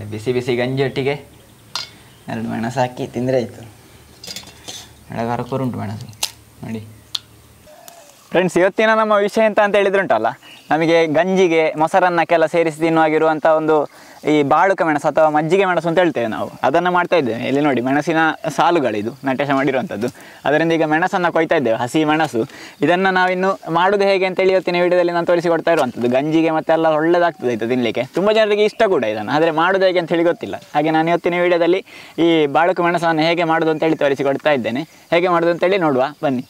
ಬಿಸಿ ಬಿಸಿ ಗಂಜಿ ಒಟ್ಟಿಗೆ ಎರಡು ಮೆಣಸು ಹಾಕಿ ತಿಂದರೆ ಆಯಿತು ಎಳಗಾರ ಉಂಟು ಮೆಣಸು ನೋಡಿ ಫ್ರೆಂಡ್ಸ್ ಇವತ್ತಿನ ನಮ್ಮ ವಿಷಯ ಎಂತ ಅಂತ ಹೇಳಿದ್ರೆ ಉಂಟಲ್ಲ ನಮಗೆ ಗಂಜಿಗೆ ಮೊಸರನ್ನಕ್ಕೆಲ್ಲ ಸೇರಿಸಿ ತಿನ್ನುವಾಗಿರುವಂಥ ಒಂದು ಈ ಬಾಳುಕ ಮೆಣಸು ಅಥವಾ ಮಜ್ಜಿಗೆ ಮೆಣಸು ಅಂತ ಹೇಳ್ತೇವೆ ನಾವು ಅದನ್ನು ಮಾಡ್ತಾ ಇದ್ದೇವೆ ಇಲ್ಲಿ ನೋಡಿ ಮೆಣಸಿನ ಸಾಲುಗಳಿದು ನಟೇಶ ಮಾಡಿರುವಂಥದ್ದು ಅದರಿಂದ ಈಗ ಮೆಣಸನ್ನು ಕೊಯ್ತಾ ಇದ್ದೇವೆ ಹಸಿ ಮೆಣಸು ಇದನ್ನು ನಾವಿನ್ನು ಮಾಡೋದು ಹೇಗೆ ಅಂತೇಳಿ ಇವತ್ತಿನ ವಿಡಿಯೋದಲ್ಲಿ ನಾನು ತೋರಿಸಿಕೊಡ್ತಾ ಇರುವಂಥದ್ದು ಗಂಜಿಗೆ ಮತ್ತೆಲ್ಲ ಒಳ್ಳೆದಾಗ್ತದೆ ಇದು ತಿನ್ನಲಿಕ್ಕೆ ತುಂಬ ಜನರಿಗೆ ಇಷ್ಟ ಕೂಡ ಇದನ್ನು ಆದರೆ ಮಾಡೋದು ಹೇಗೆ ಅಂತ ಹೇಳಿ ಗೊತ್ತಿಲ್ಲ ಹಾಗೆ ನಾನು ಇವತ್ತಿನ ವಿಡಿಯೋದಲ್ಲಿ ಈ ಬಾಳುಕ ಮೆಣಸನ್ನು ಹೇಗೆ ಮಾಡೋದು ಅಂತೇಳಿ ತೋರಿಸಿಕೊಡ್ತಾ ಇದ್ದೇನೆ ಹೇಗೆ ಮಾಡೋದು ಅಂತೇಳಿ ನೋಡುವ ಬನ್ನಿ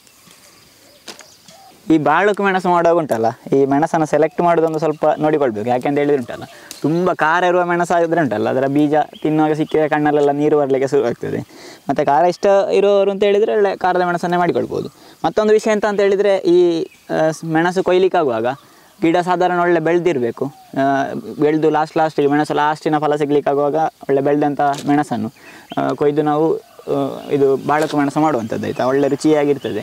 ಈ ಬಾಳುಕು ಮೆಣಸು ಮಾಡುವಾಗ ಉಂಟಲ್ಲ ಈ ಮೆಣಸನ್ನು ಸೆಲೆಕ್ಟ್ ಮಾಡೋದೊಂದು ಸ್ವಲ್ಪ ನೋಡಿಕೊಳ್ಬೇಕು ಯಾಕೆಂತ ಹೇಳಿದ್ರೆ ಉಂಟಲ್ಲ ತುಂಬ ಖಾರ ಇರುವ ಮೆಣಸು ಆಗಿದ್ರೆ ಉಂಟಲ್ಲ ಅದರ ಬೀಜ ತಿನ್ನುವಾಗ ಸಿಕ್ಕಿದ ಕಣ್ಣಲ್ಲೆಲ್ಲ ನೀರು ಬರಲಿಕ್ಕೆ ಶುರು ಆಗ್ತದೆ ಮತ್ತು ಖಾರ ಇಷ್ಟ ಇರೋರು ಅಂತ ಹೇಳಿದರೆ ಒಳ್ಳೆ ಖಾರದ ಮೆಣಸನ್ನೇ ಮಾಡಿಕೊಳ್ಬೋದು ಮತ್ತೊಂದು ವಿಷಯ ಎಂತ ಅಂತ ಹೇಳಿದರೆ ಈ ಆ, ಸ್- ಮೆಣಸು ಕೊಯ್ಲಿಕ್ಕಾಗುವಾಗ ಗಿಡ ಸಾಧಾರಣ ಒಳ್ಳೆ ಬೆಳೆದಿರಬೇಕು ಬೆಳೆದು ಲಾಸ್ಟ್ ಲಾಸ್ಟಿಗೆ ಮೆಣಸು ಲಾಸ್ಟಿನ ಫಲ ಸಿಗ್ಲಿಕ್ಕಾಗುವಾಗ ಒಳ್ಳೆ ಬೆಳೆದಂಥ ಮೆಣಸನ್ನು ಆ, ಕೊಯ್ದು ನಾವು ಆ, ಇದು ಬಾಳಕು ಮೆಣಸು ಮಾಡುವಂಥದ್ದು ಆಯಿತಾ ಒಳ್ಳೆ ರುಚಿಯಾಗಿರ್ತದೆ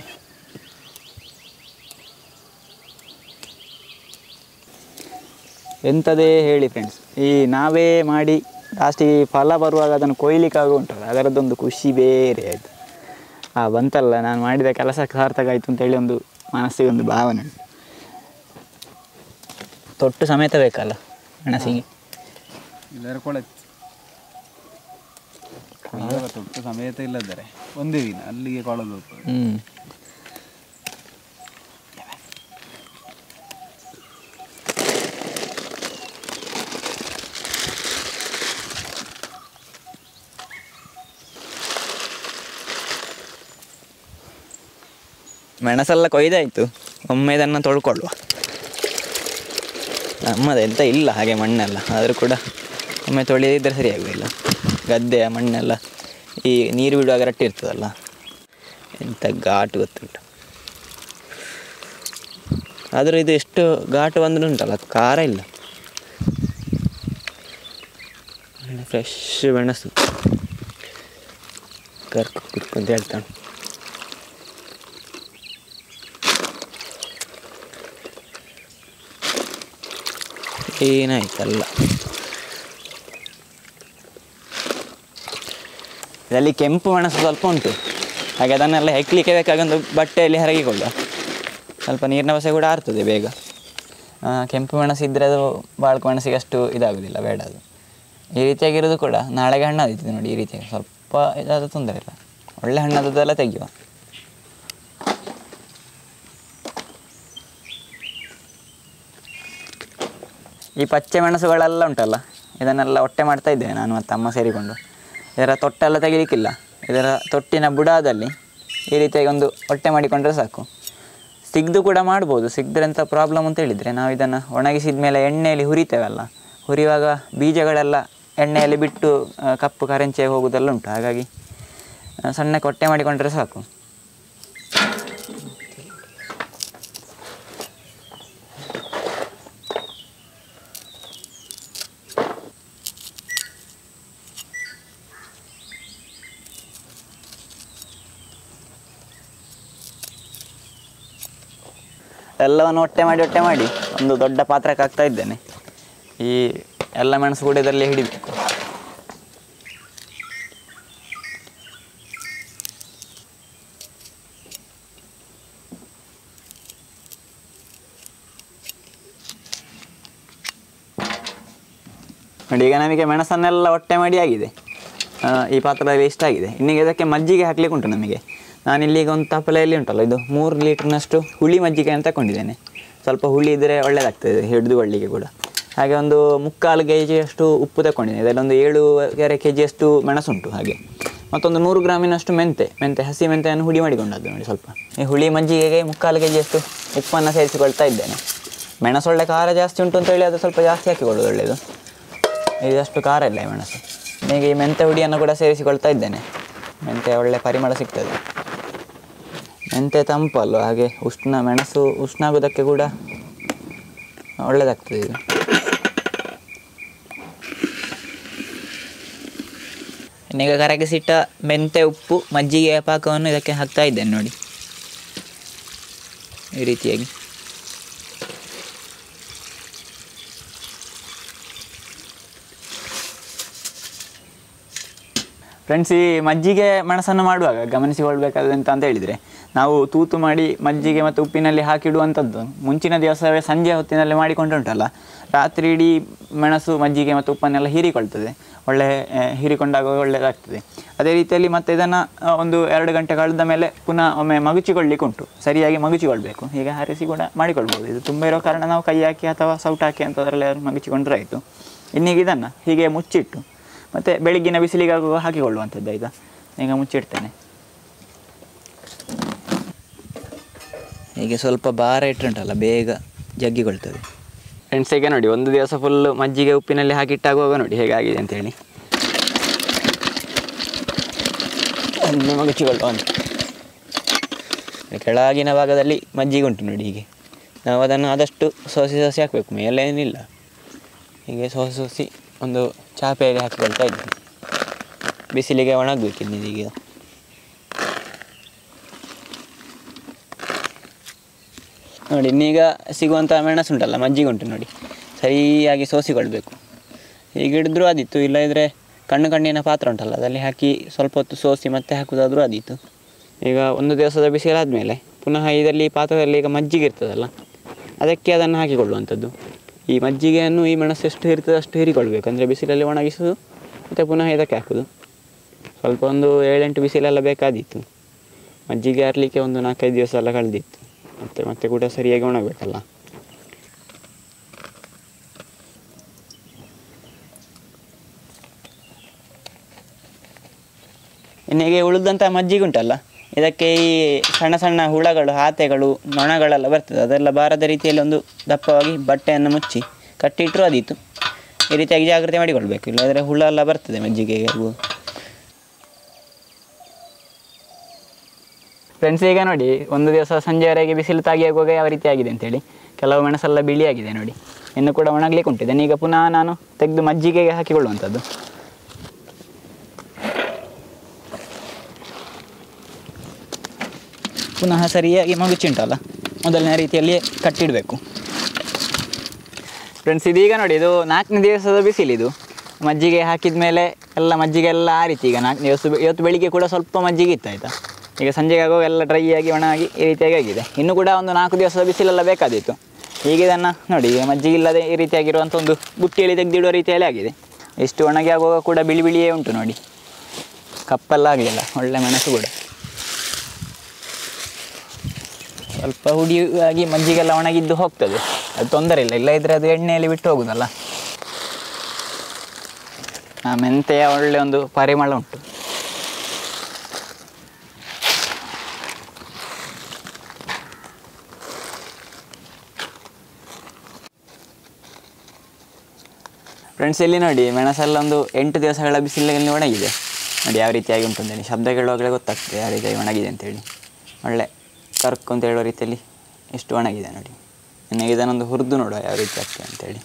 ಎಂಥದೇ ಹೇಳಿ ಫ್ರೆಂಡ್ಸ್ ಈ ನಾವೇ ಮಾಡಿ ಲಾಸ್ಟಿಗೆ ಫಲ ಬರುವಾಗ ಅದನ್ನು ಕೊಯ್ಲಿಕ್ಕಾಗ ಉಂಟಲ್ಲ ಅದರದ್ದೊಂದು ಖುಷಿ ಬೇರೆ ಆಯಿತು ಆ ಬಂತಲ್ಲ ನಾನು ಮಾಡಿದ ಕೆಲಸ ಸಾರ್ಥಕ ಆಯಿತು ಅಂತೇಳಿ ಒಂದು ಮನಸ್ಸಿಗೆ ಒಂದು ಭಾವನೆ ಉಂಟು ತೊಟ್ಟು ಸಮೇತ ಬೇಕಲ್ಲ ಮೆಣಸಿಗೆ ಇಲ್ಲರ ಕೊಳಚ್ ಇವಾಗ ತೊಟ್ಟು ಸಮೇತ ಇಲ್ಲದರೆ ಒಂದೇ ದಿನ ಅಲ್ಲಿಗೆ ಕೊಳಲು ಹೋಗ್ತದೆ ಹ್ಞೂ ಮೆಣಸೆಲ್ಲ ಕೊಯ್ದಾಯಿತು ಒಮ್ಮೆ ಇದನ್ನು ತೊಳ್ಕೊಳ್ಳುವ ನಮ್ಮದು ಎಂತ ಇಲ್ಲ ಹಾಗೆ ಮಣ್ಣೆಲ್ಲ ಆದರೂ ಕೂಡ ಒಮ್ಮೆ ತೊಳೆದಿದ್ದರೆ ಸರಿಯಾಗುವುದಿಲ್ಲ ಗದ್ದೆಯ ಮಣ್ಣೆಲ್ಲ ಈ ನೀರು ಬಿಡುವಾಗ ರಟ್ಟಿ ಇರ್ತದಲ್ಲ ಎಂಥ ಘಾಟು ಗೊತ್ತುಂಟು ಆದರೂ ಇದು ಎಷ್ಟು ಘಾಟು ಬಂದರೂ ಉಂಟಲ್ಲ ಖಾರ ಇಲ್ಲ ಫ್ರೆಶ್ ಮೆಣಸು ಕರ್ಕು ಕುತ್ಕೊಂತ ಹೇಳ್ತಾನೆ ಏನಾಯ್ತಲ್ಲ ಇದರಲ್ಲಿ ಕೆಂಪು ಮೆಣಸು ಸ್ವಲ್ಪ ಉಂಟು ಹಾಗೆ ಅದನ್ನೆಲ್ಲ ಹೆಕ್ಲಿಕ್ಕೆ ಬೇಕಾಗೊಂದು ಬಟ್ಟೆಯಲ್ಲಿ ಹರಗಿಕೊಳ್ಳುವ ಸ್ವಲ್ಪ ನೀರಿನ ಬಸೆ ಕೂಡ ಆರ್ತದೆ ಬೇಗ ಆ, ಕೆಂಪು ಮೆಣಸು ಇದ್ದರೆ ಅದು ಬಾಳ್ಕು ಮೆಣಸಿಗೆ ಅಷ್ಟು ಇದಾಗೋದಿಲ್ಲ ಬೇಡ ಅದು ಈ ರೀತಿಯಾಗಿರೋದು ಕೂಡ ನಾಳೆಗೆ ಹಣ್ಣಾದಿತ್ತು ನೋಡಿ ಈ ರೀತಿಯಾಗಿ ಸ್ವಲ್ಪ ಇದಾದ ತೊಂದರೆ ಇಲ್ಲ ಒಳ್ಳೆ ಹಣ್ಣಾದದ್ದೆಲ್ಲ ತೆಗೆಯುವ ಈ ಪಚ್ಚೆ ಮೆಣಸುಗಳೆಲ್ಲ ಉಂಟಲ್ಲ ಇದನ್ನೆಲ್ಲ ಹೊಟ್ಟೆ ಮಾಡ್ತಾ ಇದ್ದೇವೆ ನಾನು ಮತ್ತು ಅಮ್ಮ ಸೇರಿಕೊಂಡು ಇದರ ತೊಟ್ಟೆಲ್ಲ ತೆಗಿಲಿಕ್ಕಿಲ್ಲ ಇದರ ತೊಟ್ಟಿನ ಬುಡದಲ್ಲಿ ಈ ರೀತಿಯಾಗಿ ಒಂದು ಹೊಟ್ಟೆ ಮಾಡಿಕೊಂಡ್ರೆ ಸಾಕು ಸಿಗ್ದು ಕೂಡ ಮಾಡ್ಬೋದು ಸಿಗದ್ರೆ ಎಂಥ ಪ್ರಾಬ್ಲಮ್ ಅಂತ ಹೇಳಿದರೆ ನಾವು ಇದನ್ನು ಒಣಗಿಸಿದ ಮೇಲೆ ಎಣ್ಣೆಯಲ್ಲಿ ಹುರಿತೇವಲ್ಲ ಹುರಿಯುವಾಗ ಬೀಜಗಳೆಲ್ಲ ಎಣ್ಣೆಯಲ್ಲಿ ಬಿಟ್ಟು ಆ, ಕಪ್ಪು ಕರೆಂಚೆ ಹೋಗೋದೆಲ್ಲ ಉಂಟು ಹಾಗಾಗಿ ಆ, ಸಣ್ಣಕ್ಕೆ ಹೊಟ್ಟೆ ಮಾಡಿಕೊಂಡ್ರೆ ಸಾಕು ಎಲ್ಲವನ್ನು ಹೊಟ್ಟೆ ಮಾಡಿ ಹೊಟ್ಟೆ ಮಾಡಿ ಒಂದು ದೊಡ್ಡ ಪಾತ್ರಕ್ಕೆ ಹಾಕ್ತಾ ಇದ್ದೇನೆ ಈ ಎಲ್ಲ ಮೆಣಸು ಕೂಡ ಇದರಲ್ಲಿ ಹಿಡಿಬೇಕು ನೋಡಿ ಈಗ ನಮಗೆ ಮೆಣಸನ್ನೆಲ್ಲ ಹೊಟ್ಟೆ ಮಾಡಿ ಆಗಿದೆ ಆ, ಈ ಪಾತ್ರದಲ್ಲಿ ಇಷ್ಟ ಆಗಿದೆ ಇನ್ನೀಗ ಇದಕ್ಕೆ ಮಜ್ಜಿಗೆ ಹಾಕ್ಲಿಕ್ಕೆ ಉಂಟು ನಮಗೆ ನಾನಿಲ್ಲಿ ಈಗ ಒಂದು ತಪ್ಪಲೆಯಲ್ಲಿ ಉಂಟಲ್ಲ ಇದು ಮೂರು ಲೀಟ್ರ್ನಷ್ಟು ಹುಳಿ ಮಜ್ಜಿಗೆ ಅಂತ ತಗೊಂಡಿದ್ದೇನೆ ಸ್ವಲ್ಪ ಹುಳಿ ಇದ್ದರೆ ಒಳ್ಳೆಯದಾಗ್ತದೆ ಹಿಡಿದುಕೊಳ್ಳಿಕ್ಕೆ ಕೂಡ ಹಾಗೆ ಒಂದು ಮುಕ್ಕಾಲು ಕೆ ಜಿಯಷ್ಟು ಉಪ್ಪು ತಗೊಂಡಿದ್ದೇನೆ ಇದರಲ್ಲಿ ಒಂದು ಏಳೂವರೆ ಕೆ ಜಿಯಷ್ಟು ಮೆಣಸುಂಟು ಹಾಗೆ ಮತ್ತೊಂದು ನೂರು ಗ್ರಾಮಿನಷ್ಟು ಮೆಂತೆ ಮೆಂತೆ ಹಸಿ ಮೆಂತೆಯನ್ನು ಹುಡಿ ಮಾಡಿಕೊಂಡದ್ದು ನೋಡಿ ಸ್ವಲ್ಪ ಈ ಹುಳಿ ಮಜ್ಜಿಗೆಗೆ ಮುಕ್ಕಾಲು ಕೆ ಜಿಯಷ್ಟು ಉಪ್ಪನ್ನು ಸೇರಿಸಿಕೊಳ್ತಾ ಇದ್ದೇನೆ ಮೆಣಸು ಒಳ್ಳೆ ಖಾರ ಜಾಸ್ತಿ ಉಂಟು ಅಂತ ಹೇಳಿ ಅದು ಸ್ವಲ್ಪ ಜಾಸ್ತಿ ಹಾಕಿಕೊಳ್ಳೋದು ಒಳ್ಳೆಯದು ಇದಷ್ಟು ಖಾರ ಇಲ್ಲ ಈ ಮೆಣಸು ಈಗ ಈ ಮೆಂತೆ ಹುಡಿಯನ್ನು ಕೂಡ ಸೇರಿಸಿಕೊಳ್ತಾ ಇದ್ದೇನೆ ಮೆಂತೆ ಒಳ್ಳೆ ಪರಿಮಳ ಸಿಗ್ತದೆ ಮೆಂತೆ ತಂಪಲ್ವ ಹಾಗೆ ಉಷ್ಣ ಮೆಣಸು ಉಷ್ಣ ಆಗೋದಕ್ಕೆ ಕೂಡ ಒಳ್ಳೆಯದಾಗ್ತದೆ ಇದು ಇನ್ನೀಗ ಕರಗಿಸಿಟ್ಟ ಮೆಂತೆ ಉಪ್ಪು ಮಜ್ಜಿಗೆಯ ಪಾಕವನ್ನು ಇದಕ್ಕೆ ಹಾಕ್ತಾ ಇದ್ದೇನೆ ನೋಡಿ ಈ ರೀತಿಯಾಗಿ ಫ್ರೆಂಡ್ಸ್ ಈ ಮಜ್ಜಿಗೆ ಮೆಣಸನ್ನು ಮಾಡುವಾಗ ಗಮನಿಸಿಕೊಳ್ಬೇಕಾದಂತ ಅಂತ ಹೇಳಿದರೆ ನಾವು ತೂತು ಮಾಡಿ ಮಜ್ಜಿಗೆ ಮತ್ತು ಉಪ್ಪಿನಲ್ಲಿ ಹಾಕಿಡುವಂಥದ್ದು ಮುಂಚಿನ ದಿವಸವೇ ಸಂಜೆ ಹೊತ್ತಿನಲ್ಲಿ ಮಾಡಿಕೊಂಡುಂಟಲ್ಲ ರಾತ್ರಿ ಇಡೀ ಮೆಣಸು ಮಜ್ಜಿಗೆ ಮತ್ತು ಉಪ್ಪನ್ನೆಲ್ಲ ಹೀರಿಕೊಳ್ತದೆ ಒಳ್ಳೆ ಆ, ಹೀರಿಕೊಂಡಾಗ ಒಳ್ಳೆಯದಾಗ್ತದೆ ಅದೇ ರೀತಿಯಲ್ಲಿ ಮತ್ತೆ ಇದನ್ನು ಒಂದು ಎರಡು ಗಂಟೆ ಕಳೆದ ಮೇಲೆ ಪುನಃ ಒಮ್ಮೆ ಮಗುಚಿಕೊಳ್ಳಿಕ್ಕೆ ಉಂಟು ಸರಿಯಾಗಿ ಮಗುಚಿಕೊಳ್ಬೇಕು ಹೀಗೆ ಹಾರಿಸಿ ಕೂಡ ಮಾಡಿಕೊಳ್ಬೋದು ಇದು ತುಂಬ ಇರೋ ಕಾರಣ ನಾವು ಕೈ ಹಾಕಿ ಅಥವಾ ಸೌಟ್ ಹಾಕಿ ಅಂಥದ್ರಲ್ಲಿ ಮಗುಚಿಕೊಂಡ್ರೆ ಆಯಿತು ಇನ್ನೀಗ ಇದನ್ನು ಹೀಗೆ ಮುಚ್ಚಿಟ್ಟು ಮತ್ತು ಬೆಳಿಗ್ಗಿನ ಬಿಸಿಲಿಗಾಗುವ ಹಾಕಿಕೊಳ್ಳುವಂಥದ್ದು ಆಯಿತಾ ಈಗ ಮುಚ್ಚಿಡ್ತೇನೆ ಹೀಗೆ ಸ್ವಲ್ಪ ಭಾರ ಇಟ್ಟುಂಟಲ್ಲ ಬೇಗ ಜಗ್ಗಿಕೊಳ್ತದೆ ಫ್ರೆಂಡ್ಸ್ ಈಗ ನೋಡಿ ಒಂದು ದಿವಸ ಫುಲ್ಲು ಮಜ್ಜಿಗೆ ಉಪ್ಪಿನಲ್ಲಿ ಹಾಕಿಟ್ಟಾಗುವಾಗ ನೋಡಿ ಹೇಗಾಗಿದೆ ಅಂತೇಳಿ ಒಮ್ಮೆ ಮಗುಚಿಕೊಳ್ಳುವ ಅಂತ ಕೆಳಗಿನ ಭಾಗದಲ್ಲಿ ಮಜ್ಜಿಗೆ ಉಂಟು ನೋಡಿ ಹೀಗೆ ನಾವು ಅದನ್ನು ಆದಷ್ಟು ಸೋಸಿ ಸೋಸಿ ಹಾಕಬೇಕು ಮೇಲೆ ಏನಿಲ್ಲ ಹೀಗೆ ಸೋಸಿ ಸೋಸಿ ಒಂದು ಚಾಪೆಯಲ್ಲಿ ಹಾಕಿಕೊಳ್ತಾ ಇದ್ದೀನಿ ಬಿಸಿಲಿಗೆ ಒಣಗಬೇಕಿದ್ದು ಈಗ ನೋಡಿ ಇನ್ನೀಗ ಸಿಗುವಂಥ ಮೆಣಸು ಉಂಟಲ್ಲ ಮಜ್ಜಿಗೆ ಉಂಟು ನೋಡಿ ಸರಿಯಾಗಿ ಸೋಸಿಕೊಳ್ಬೇಕು ಹೀಗೆ ಹಿಡಿದ್ರೂ ಆದಿತ್ತು ಇಲ್ಲದಿದ್ದರೆ ಕಣ್ಣು ಕಣ್ಣಿನ ಪಾತ್ರ ಉಂಟಲ್ಲ ಅದರಲ್ಲಿ ಹಾಕಿ ಸ್ವಲ್ಪ ಹೊತ್ತು ಸೋಸಿ ಮತ್ತೆ ಹಾಕೋದಾದರೂ ಆದೀತು ಈಗ ಒಂದು ದಿವಸದ ಬಿಸಿಲಾದಮೇಲೆ ಪುನಃ ಇದರಲ್ಲಿ ಪಾತ್ರದಲ್ಲಿ ಈಗ ಮಜ್ಜಿಗೆ ಇರ್ತದಲ್ಲ ಅದಕ್ಕೆ ಅದನ್ನು ಹಾಕಿಕೊಳ್ಳುವಂಥದ್ದು ಈ ಮಜ್ಜಿಗೆಯನ್ನು ಈ ಮೆಣಸು ಎಷ್ಟು ಇರ್ತದೆ ಅಷ್ಟು ಹೀರಿಕೊಳ್ಬೇಕು ಅಂದರೆ ಬಿಸಿಲಲ್ಲಿ ಒಣಗಿಸೋದು ಮತ್ತು ಪುನಃ ಇದಕ್ಕೆ ಹಾಕೋದು ಸ್ವಲ್ಪ ಒಂದು ಏಳೆಂಟು ಬಿಸಿಲೆಲ್ಲ ಬೇಕಾದಿತ್ತು ಮಜ್ಜಿಗೆ ಹಾರಲಿಕ್ಕೆ ಒಂದು ನಾಲ್ಕೈದು ದಿವಸ ಎಲ್ಲ ಕಳೆದಿತ್ತು ಮತ್ತು ಮತ್ತೆ ಕೂಡ ಸರಿಯಾಗಿ ಒಣಗಬೇಕಲ್ಲ ಇನ್ನೀಗೆ ಉಳಿದಂಥ ಮಜ್ಜಿಗೆ ಉಂಟಲ್ಲ ಇದಕ್ಕೆ ಈ ಸಣ್ಣ ಸಣ್ಣ ಹುಳಗಳು ಹಾತೆಗಳು ನೊಣಗಳೆಲ್ಲ ಬರ್ತದೆ ಅದೆಲ್ಲ ಬಾರದ ರೀತಿಯಲ್ಲಿ ಒಂದು ದಪ್ಪವಾಗಿ ಬಟ್ಟೆಯನ್ನು ಮುಚ್ಚಿ ಕಟ್ಟಿಟ್ಟರು ಅದಿತ್ತು ಈ ರೀತಿಯಾಗಿ ಜಾಗ್ರತೆ ಮಾಡಿಕೊಳ್ಬೇಕು ಇಲ್ಲದ್ರೆ ಹುಳ ಎಲ್ಲ ಬರ್ತದೆ ಮಜ್ಜಿಗೆಗೆ ಅವು ಫ್ರೆಂಡ್ಸ್ ಈಗ ನೋಡಿ ಒಂದು ದಿವಸ ಸಂಜೆವರೆಗೆ ಬಿಸಿಲು ತಾಗಿ ಆಗುವಾಗ ಯಾವ ರೀತಿ ಆಗಿದೆ ಅಂತೇಳಿ ಕೆಲವು ಮೆಣಸೆಲ್ಲ ಬಿಳಿಯಾಗಿದೆ ನೋಡಿ ಇನ್ನು ಕೂಡ ಒಣಗ್ಲಿಕ್ಕೆ ಉಂಟಿದೆ ಈಗ ಪುನಃ ನಾನು ತೆಗೆದು ಮಜ್ಜಿಗೆಗೆ ಹಾಕಿಕೊಳ್ಳುವಂಥದ್ದು ಪುನಃ ಸರಿಯಾಗಿ ಮಗುಚಿ ಉಂಟಲ್ಲ ಮೊದಲನೇ ರೀತಿಯಲ್ಲಿ ಕಟ್ಟಿಡಬೇಕು ಫ್ರೆಂಡ್ಸ್ ಇದೀಗ ನೋಡಿ ಇದು ನಾಲ್ಕನೇ ದಿವಸದ ಬಿಸಿಲಿದು ಮಜ್ಜಿಗೆ ಹಾಕಿದ ಮೇಲೆ ಎಲ್ಲ ಮಜ್ಜಿಗೆ ಎಲ್ಲ ಆರಿತು ಈಗ ನಾಲ್ಕು ದಿವಸ ಇವತ್ತು ಬೆಳಿಗ್ಗೆ ಕೂಡ ಸ್ವಲ್ಪ ಮಜ್ಜಿಗೆ ಇತ್ತು ಆಯಿತಾ ಈಗ ಸಂಜೆಗೆ ಆಗುವಾಗ ಎಲ್ಲ ಡ್ರೈ ಆಗಿ ಒಣಗಿ ಈ ರೀತಿಯಾಗಿ ಆಗಿದೆ ಇನ್ನು ಕೂಡ ಒಂದು ನಾಲ್ಕು ದಿವಸದ ಬಿಸಿಲೆಲ್ಲ ಬೇಕಾದಿತ್ತು ಈಗ ಇದನ್ನು ನೋಡಿ ಈಗ ಮಜ್ಜಿಗೆ ಇಲ್ಲದೆ ಈ ರೀತಿಯಾಗಿರುವಂಥ ಒಂದು ಬುಟ್ಟಿಯಲ್ಲಿ ತೆಗೆದಿಡುವ ರೀತಿಯಲ್ಲಿ ಆಗಿದೆ ಇಷ್ಟು ಒಣಗಿ ಆಗುವಾಗ ಕೂಡ ಬಿಳಿ ಬಿಳಿಯೇ ಉಂಟು ನೋಡಿ ಕಪ್ಪೆಲ್ಲ ಆಗಲಿಲ್ಲ ಒಳ್ಳೆ ಮೆಣಸು ಕೂಡ ಸ್ವಲ್ಪ ಹುಡಿಯಾಗಿ ಮಜ್ಜಿಗೆಲ್ಲ ಒಣಗಿದ್ದು ಹೋಗ್ತದೆ ಅದು ತೊಂದರೆ ಇಲ್ಲ ಇಲ್ಲ ಇದ್ರೆ ಅದು ಎಣ್ಣೆಯಲ್ಲಿ ಬಿಟ್ಟು ಹೋಗುದಲ್ಲ ಆ ಮೆಂತೆಯ ಒಳ್ಳೆ ಒಂದು ಪರಿಮಳ ಉಂಟು ಫ್ರೆಂಡ್ಸ್ ಇಲ್ಲಿ ನೋಡಿ ಮೆಣಸೆಲ್ಲ ಒಂದು ಎಂಟು ದಿವಸಗಳ ಬಿಸಿಲಿನಲ್ಲಿ ಒಣಗಿದೆ ನೋಡಿ ಯಾವ ರೀತಿಯಾಗಿ ಉಂಟು ಅಂತೇಳಿ ಶಬ್ದ ಕೇಳುವಾಗಲೇ ಗೊತ್ತಾಗ್ತದೆ ಯಾವ ರೀತಿಯಾಗಿ ಒಣಗಿದೆ ಅಂತೇಳಿ ಒಳ್ಳೆ ಕರ್ಕ್ ಅಂತ ಹೇಳೋ ರೀತಿಯಲ್ಲಿ ಎಷ್ಟು ಒಣಗಿದೆ ನೋಡಿ ನನಗೆ ಇದನ್ನೊಂದು ಹುರಿದು ನೋಡುವ ಯಾವ ರೀತಿ ಆಗ್ತದೆ ಅಂತೇಳಿ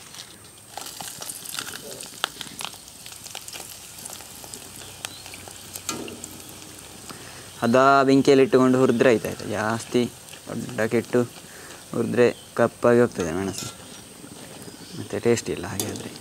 ಅದಾ ಬೆಂಕಿಯಲ್ಲಿ ಇಟ್ಟುಕೊಂಡು ಹುರಿದ್ರೆ ಆಯ್ತಾಯ್ತು ಜಾಸ್ತಿ ದೊಡ್ಡಕ್ಕಿಟ್ಟು ಹುರಿದ್ರೆ ಕಪ್ಪಾಗಿ ಹೋಗ್ತದೆ ಮೆಣಸು ಮತ್ತು ಟೇಸ್ಟ್ ಇಲ್ಲ ಹಾಗೆ ಆದರೆ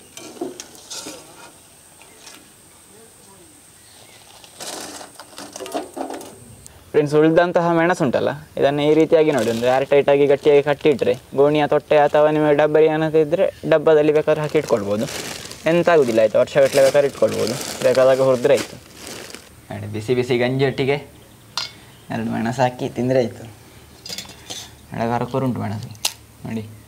ಫ್ರೆಂಡ್ಸ್ ಉಳಿದಂತಹ ಮೆಣಸು ಉಂಟಲ್ಲ ಇದನ್ನು ಈ ರೀತಿಯಾಗಿ ನೋಡಿ ಒಂದು ಏರ್ ಟೈಟಾಗಿ ಗಟ್ಟಿಯಾಗಿ ಕಟ್ಟಿಟ್ರೆ ಗೋಣಿಯ ತೊಟ್ಟೆ ಅಥವಾ ನಿಮಗೆ ಡಬ್ಬರಿ ಅನ್ನೋದು ಇದ್ದರೆ ಡಬ್ಬದಲ್ಲಿ ಬೇಕಾದ್ರೆ ಹಾಕಿ ಇಟ್ಕೊಳ್ಬೋದು ಎಂತ ಆಗೋದಿಲ್ಲ ಆಯಿತು ವರ್ಷಗಟ್ಟಲೆ ಬೇಕಾದ್ರೆ ಇಟ್ಕೊಳ್ಬೋದು ಬೇಕಾದಾಗ ಹುರಿದ್ರೆ ಆಯಿತು ನೋಡಿ ಬಿಸಿ ಬಿಸಿ ಗಂಜಿ ಒಟ್ಟಿಗೆ ಎರಡು ಮೆಣಸು ಹಾಕಿ ತಿಂದರೆ ಆಯಿತು ಒಳಗೆ ಹರಕೋರುಂಟು ಮೆಣಸು ನೋಡಿ